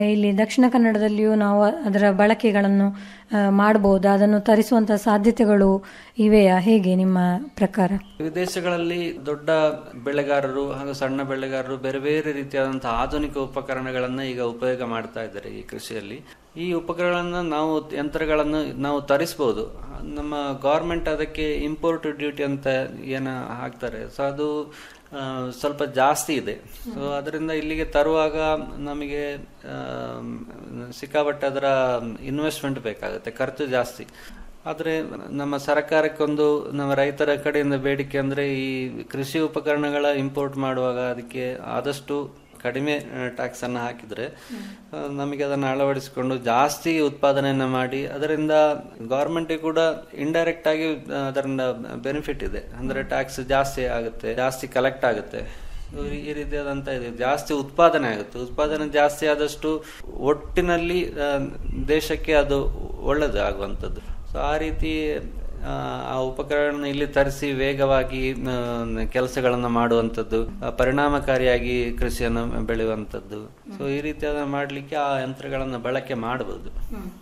ಇಲ್ಲಿ ದಕ್ಷಿಣ ಕನ್ನಡದಲ್ಲಿಯೂ ನಾವು ಅದರ ಬಳಕೆಗಳನ್ನು ಮಾಡಬಹುದು ಅದನ್ನು ತರಿಸುವಂತಹ ಸಾಧ್ಯತೆಗಳು ಇವೆಯಾ ಹೇಗೆ ನಿಮ್ಮ ಪ್ರಕಾರ ವಿದೇಶಗಳಲ್ಲಿ ದೊಡ್ಡ ಬೆಳೆಗಾರರು ಹಾಗೂ ಸಣ್ಣ ಬೆಳೆಗಾರರು ಬೇರೆ ಬೇರೆ ರೀತಿಯಾದಂತಹ ಆಧುನಿಕ ಉಪಕರಣಗಳನ್ನು ಈಗ ಉಪಯೋಗ ಮಾಡ್ತಾ ಇದ್ದಾರೆ ಈ ಕೃಷಿಯಲ್ಲಿ ಈ ಉಪಕರಣಗಳನ್ನು ನಾವು ಯಂತ್ರಗಳನ್ನು ನಾವು ತರಿಸಬಹುದು ನಮ್ಮ ಗೌರ್ಮೆಂಟ್ ಅದಕ್ಕೆ ಇಂಪೋರ್ಟ್ ಡ್ಯೂಟಿ ಅಂತ ಏನು ಹಾಕ್ತಾರೆ ಸೊ ಅದು ಆ, ಸ್ವಲ್ಪ ಜಾಸ್ತಿ ಇದೆ ಸೊ ಅದರಿಂದ ಇಲ್ಲಿಗೆ ತರುವಾಗ ನಮಗೆ ಆ, ಸಿಕ್ಕಾಪಟ್ಟೆ ಅದರ ಇನ್ವೆಸ್ಟ್ಮೆಂಟ್ ಬೇಕಾಗುತ್ತೆ ಖರ್ಚು ಜಾಸ್ತಿ ಆದರೆ ನಮ್ಮ ಸರ್ಕಾರಕ್ಕೊಂದು ನಮ್ಮ ರೈತರ ಕಡೆಯಿಂದ ಬೇಡಿಕೆ ಅಂದರೆ ಈ ಕೃಷಿ ಉಪಕರಣಗಳ ಇಂಪೋರ್ಟ್ ಮಾಡುವಾಗ ಅದಕ್ಕೆ ಆದಷ್ಟು ಕಡಿಮೆ ಟ್ಯಾಕ್ಸ್ ಅನ್ನು ಹಾಕಿದ್ರೆ ಆ, ನಮಗೆ ಅದನ್ನು ಅಳವಡಿಸಿಕೊಂಡು ಜಾಸ್ತಿ ಉತ್ಪಾದನೆಯನ್ನು ಮಾಡಿ ಅದರಿಂದ ಗೌರ್ಮೆಂಟ್ ಕೂಡ ಇಂಡೈರೆಕ್ಟ್ ಆಗಿ ಆ, ಅದರಿಂದ ಬೆನಿಫಿಟ್ ಇದೆ ಅಂದ್ರೆ ಟ್ಯಾಕ್ಸ್ ಜಾಸ್ತಿ ಆಗುತ್ತೆ ಜಾಸ್ತಿ ಕಲೆಕ್ಟ್ ಆಗುತ್ತೆ ಈ- ಈ ರೀತಿಯಾದಂತ ಇದೆ ಜಾಸ್ತಿ ಉತ್ಪಾದನೆ ಆಗುತ್ತೆ ಉತ್ಪಾದನೆ ಜಾಸ್ತಿ ಆದಷ್ಟು ಒಟ್ಟಿನಲ್ಲಿ ಆ, ದೇಶಕ್ಕೆ ಅದು ಒಳ್ಳೆದು ಆಗುವಂಥದ್ದು ಸೊ ಆ ರೀತಿ ಆ, ಆ ಉಪಕರಣ ಇಲ್ಲಿ ತರಿಸಿ ವೇಗವಾಗಿ ಕೆಲಸಗಳನ್ನು ಮಾಡುವಂಥದ್ದು ಆ, ಪರಿಣಾಮಕಾರಿಯಾಗಿ ಕೃಷಿಯನ್ನು ಬೆಳೆಯುವಂಥದ್ದು ಸೊ ಈ ರೀತಿಯಾದ ಮಾಡಲಿಕ್ಕೆ ಆ ಯಂತ್ರಗಳನ್ನು ಬಳಕೆ ಮಾಡಬಹುದು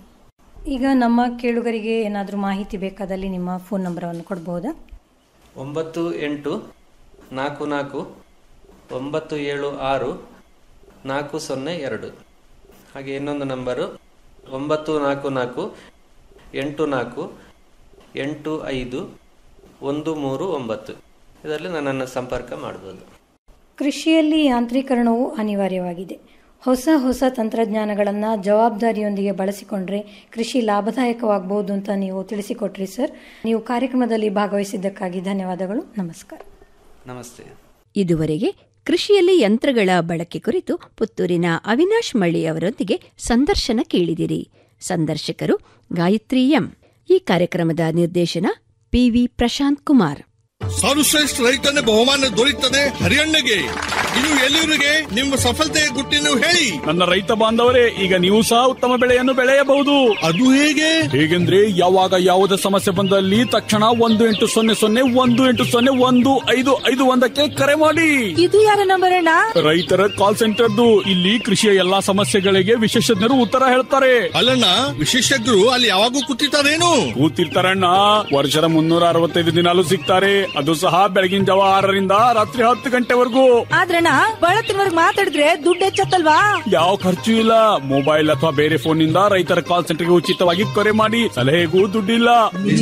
ಈಗ ನಮ್ಮ ಕೇಳುಗರಿಗೆ ಏನಾದರೂ ಮಾಹಿತಿ ಬೇಕಾದಲ್ಲಿ ನಿಮ್ಮ ಫೋನ್ ನಂಬರನ್ನು ಕೊಡಬಹುದಾ ಒಂಬತ್ತು ಎಂಟು ನಾಲ್ಕು ನಾಲ್ಕು ಒಂಬತ್ತು ಏಳು ಆರು ನಾಲ್ಕು ಸೊನ್ನೆ ಎರಡು ಹಾಗೆ ಇನ್ನೊಂದು ನಂಬರು ಒಂಬತ್ತು ನಾಲ್ಕು ನಾಲ್ಕು ಎಂಟು ನಾಲ್ಕು ಎಂಟು ಐದು ಒಂದು ಮೂರು ಒಂಬತ್ತು ಇದರಲ್ಲಿ ನನ್ನನ್ನು ಸಂಪರ್ಕ ಮಾಡ್ಬೋದು ಕೃಷಿಯಲ್ಲಿ ಯಾಂತ್ರೀಕರಣವು ಅನಿವಾರ್ಯವಾಗಿದೆ ಹೊಸ ಹೊಸ ತಂತ್ರಜ್ಞಾನಗಳನ್ನು ಜವಾಬ್ದಾರಿಯೊಂದಿಗೆ ಬಳಸಿಕೊಂಡ್ರೆ ಕೃಷಿ ಲಾಭದಾಯಕವಾಗಬಹುದು ಅಂತ ನೀವು ತಿಳಿಸಿಕೊಟ್ರಿ ಸರ್ ನೀವು ಕಾರ್ಯಕ್ರಮದಲ್ಲಿ ಭಾಗವಹಿಸಿದ್ದಕ್ಕಾಗಿ ಧನ್ಯವಾದಗಳು ನಮಸ್ಕಾರ ನಮಸ್ತೆ ಇದುವರೆಗೆ ಕೃಷಿಯಲ್ಲಿ ಯಂತ್ರಗಳ ಬಳಕೆ ಕುರಿತು ಪುತ್ತೂರಿನ ಅವಿನಾಶ್ ಮಳ್ಳಿ ಅವರೊಂದಿಗೆ ಸಂದರ್ಶನ ಕೇಳಿದಿರಿ ಸಂದರ್ಶಕರು ಗಾಯತ್ರಿ ಎಂ ಈ ಕಾರ್ಯಕ್ರಮದ ನಿರ್ದೇಶನ ಪಿವಿ ಪ್ರಶಾಂತ್ ಕುಮಾರ್ ಸರ್ವಶ್ರೇಷ್ಠ ರೈತನ ಬಹುಮಾನ ದೊರೆಯುತ್ತದೆ ಹರಿಯಣ್ಣಗೆ ಇನ್ನು ಎಲ್ಲಿವರಿಗೆ ನಿಮ್ಮ ಸಫಲತೆಯ ಗುಟ್ಟಿನ ಹೇಳಿ ನನ್ನ ರೈತ ಬಾಂಧವರೇ ಈಗ ನೀವು ಸಹ ಉತ್ತಮ ಬೆಳೆಯನ್ನು ಬೆಳೆಯಬಹುದು ಅದು ಹೇಗೆ ಹೇಗೆಂದ್ರೆ ಯಾವಾಗ ಯಾವುದೇ ಸಮಸ್ಯೆ ಬಂದಲ್ಲಿ ತಕ್ಷಣ ಒಂದು ಎಂಟು ಸೊನ್ನೆ ಸೊನ್ನೆ ಒಂದು ಎಂಟು ಸೊನ್ನೆ ಒಂದು ಐದು ಐದು ಒಂದಕ್ಕೆ ಕರೆ ಮಾಡಿ ಇದು ಯಾರ ನಂಬರ್ ಅಣ್ಣ ರೈತರ ಕಾಲ್ ಸೆಂಟರ್ದು ಇಲ್ಲಿ ಕೃಷಿಯ ಎಲ್ಲಾ ಸಮಸ್ಯೆಗಳಿಗೆ ವಿಶೇಷಜ್ಞರು ಉತ್ತರ ಹೇಳ್ತಾರೆ ಅಲ್ಲಣ್ಣ ವಿಶೇಷಜ್ಞರು ಅಲ್ಲಿ ಯಾವಾಗೂ ಕೂತಿರ್ತಾರೇನು ಕೂತಿರ್ತಾರಣ್ಣ ವರ್ಷದ ಮುನ್ನೂರ ಅರವತ್ತೈದು ದಿನಾಲು ಸಿಗ್ತಾರೆ ಅದು ಸಹ ಬೆಳಗಿನ ಜಾವ ಆರರಿಂದ ರಾತ್ರಿ ಹತ್ತು ಗಂಟೆವರೆಗೂ ಆದ್ರಣ್ಣ ಬಳತ್ತಿನವರ್ಗ್ ಮಾತಾಡಿದ್ರೆ ದುಡ್ಡು ಹೆಚ್ಚತ್ತಲ್ವಾ ಯಾವ ಖರ್ಚು ಇಲ್ಲ ಮೊಬೈಲ್ ಅಥವಾ ಬೇರೆ ಫೋನ್ ನಿಂದ ರೈತರ ಕಾಲ್ ಸೆಂಟರ್ಗೆ ಉಚಿತವಾಗಿ ಕರೆ ಮಾಡಿ ಸಲಹೆಗೂ ದುಡ್ಡಿಲ್ಲ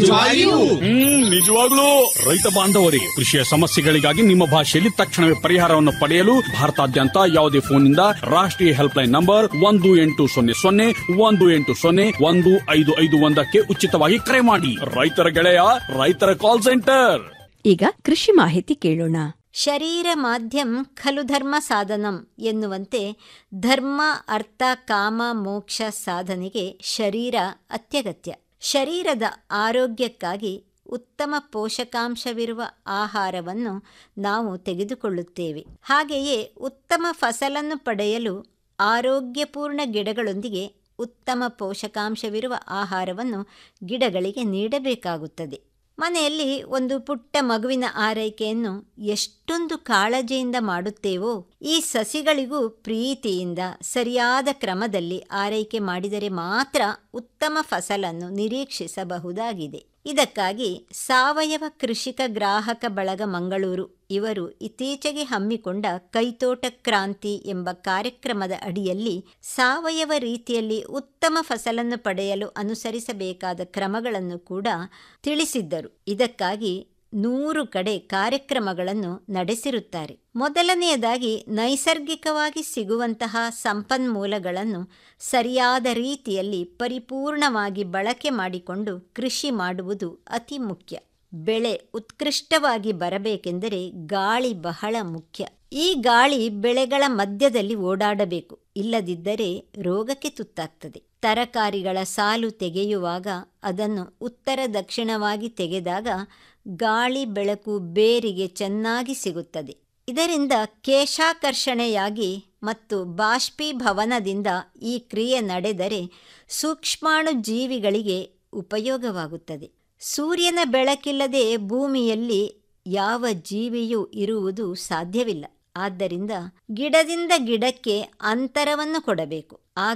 ಹ್ಮ್ ನಿಜವಾಗ್ಲೂ ರೈತ ಬಾಂಧವರೇ ಕೃಷಿಯ ಸಮಸ್ಯೆಗಳಿಗಾಗಿ ನಿಮ್ಮ ಭಾಷೆಯಲ್ಲಿ ತಕ್ಷಣವೇ ಪರಿಹಾರವನ್ನು ಪಡೆಯಲು ಭಾರತಾದ್ಯಂತ ಯಾವುದೇ ಫೋನ್ನಿಂದ ರಾಷ್ಟ್ರೀಯ ಹೆಲ್ಪ್ಲೈನ್ ನಂಬರ್ ಒಂದು ಎಂಟು ಸೊನ್ನೆ ಸೊನ್ನೆ ಒಂದು ಎಂಟು ಸೊನ್ನೆ ಒಂದು ಐದು ಐದು ಒಂದಕ್ಕೆ ಉಚಿತವಾಗಿ ಕರೆ ಮಾಡಿ ರೈತರ ಗೆಳೆಯ ರೈತರ ಕಾಲ್ ಸೆಂಟರ್ ಈಗ ಕೃಷಿ ಮಾಹಿತಿ ಕೇಳೋಣ ಶರೀರ ಮಾಧ್ಯಂ ಖಲು ಧರ್ಮ ಸಾಧನಂ ಎನ್ನುವಂತೆ ಧರ್ಮ ಅರ್ಥ ಕಾಮ ಮೋಕ್ಷ ಸಾಧನೆಗೆ ಶರೀರ ಅತ್ಯಗತ್ಯ ಶರೀರದ ಆರೋಗ್ಯಕ್ಕಾಗಿ ಉತ್ತಮ ಪೋಷಕಾಂಶವಿರುವ ಆಹಾರವನ್ನು ನಾವು ತೆಗೆದುಕೊಳ್ಳುತ್ತೇವೆ ಹಾಗೆಯೇ ಉತ್ತಮ ಫಸಲನ್ನು ಪಡೆಯಲು ಆರೋಗ್ಯಪೂರ್ಣ ಗಿಡಗಳೊಂದಿಗೆ ಉತ್ತಮ ಪೋಷಕಾಂಶವಿರುವ ಆಹಾರವನ್ನು ಗಿಡಗಳಿಗೆ ನೀಡಬೇಕಾಗುತ್ತದೆ ಮನೆಯಲ್ಲಿ ಒಂದು ಪುಟ್ಟ ಮಗುವಿನ ಆರೈಕೆಯನ್ನು ಎಷ್ಟೊಂದು ಕಾಳಜಿಯಿಂದ ಮಾಡುತ್ತೇವೋ ಈ ಸಸಿಗಳಿಗೂ ಪ್ರೀತಿಯಿಂದ ಸರಿಯಾದ ಕ್ರಮದಲ್ಲಿ ಆರೈಕೆ ಮಾಡಿದರೆ ಮಾತ್ರ ಉತ್ತಮ ಫಸಲನ್ನು ನಿರೀಕ್ಷಿಸಬಹುದಾಗಿದೆ ಇದಕ್ಕಾಗಿ ಸಾವಯವ ಕೃಷಿಕ ಗ್ರಾಹಕ ಬಳಗ ಮಂಗಳೂರು ಇವರು ಇತ್ತೀಚೆಗೆ ಹಮ್ಮಿಕೊಂಡ ಕೈತೋಟ ಕ್ರಾಂತಿ ಎಂಬ ಕಾರ್ಯಕ್ರಮದ ಅಡಿಯಲ್ಲಿ ಸಾವಯವ ರೀತಿಯಲ್ಲಿ ಉತ್ತಮ ಫಸಲನ್ನು ಪಡೆಯಲು ಅನುಸರಿಸಬೇಕಾದ ಕ್ರಮಗಳನ್ನು ಕೂಡ ತಿಳಿಸಿದ್ದರು ಇದಕ್ಕಾಗಿ ನೂರು ಕಡೆ ಕಾರ್ಯಕ್ರಮಗಳನ್ನು ನಡೆಸಿರುತ್ತಾರೆ ಮೊದಲನೆಯದಾಗಿ ನೈಸರ್ಗಿಕವಾಗಿ ಸಿಗುವಂತಹ ಸಂಪನ್ಮೂಲಗಳನ್ನು ಸರಿಯಾದ ರೀತಿಯಲ್ಲಿ ಪರಿಪೂರ್ಣವಾಗಿ ಬಳಕೆ ಮಾಡಿಕೊಂಡು ಕೃಷಿ ಮಾಡುವುದು ಅತಿ ಮುಖ್ಯ ಬೆಳೆ ಉತ್ಕೃಷ್ಟವಾಗಿ ಬರಬೇಕೆಂದರೆ ಗಾಳಿ ಬಹಳ ಮುಖ್ಯ ಈ ಗಾಳಿ ಬೆಳೆಗಳ ಮಧ್ಯದಲ್ಲಿ ಓಡಾಡಬೇಕು ಇಲ್ಲದಿದ್ದರೆ ರೋಗಕ್ಕೆ ತುತ್ತಾಗ್ತದೆ ತರಕಾರಿಗಳ ಸಾಲು ತೆಗೆಯುವಾಗ ಅದನ್ನು ಉತ್ತರ ದಕ್ಷಿಣವಾಗಿ ತೆಗೆದಾಗ ಗಾಳಿ ಬೆಳಕು ಬೇರಿಗೆ ಚೆನ್ನಾಗಿ ಸಿಗುತ್ತದೆ ಇದರಿಂದ ಕೇಶಾಕರ್ಷಣೆಯಾಗಿ ಮತ್ತು ಬಾಷ್ಪೀಭವನದಿಂದ ಈ ಕ್ರಿಯೆ ನಡೆದರೆ ಸೂಕ್ಷ್ಮಾಣು ಜೀವಿಗಳಿಗೆ ಉಪಯೋಗವಾಗುತ್ತದೆ ಸೂರ್ಯನ ಬೆಳಕಿಲ್ಲದೆ ಭೂಮಿಯಲ್ಲಿ ಯಾವ ಜೀವಿಯೂ ಇರುವುದು ಸಾಧ್ಯವಿಲ್ಲ ಆದ್ದರಿಂದ ಗಿಡದಿಂದ ಗಿಡಕ್ಕೆ ಅಂತರವನ್ನು ಕೊಡಬೇಕು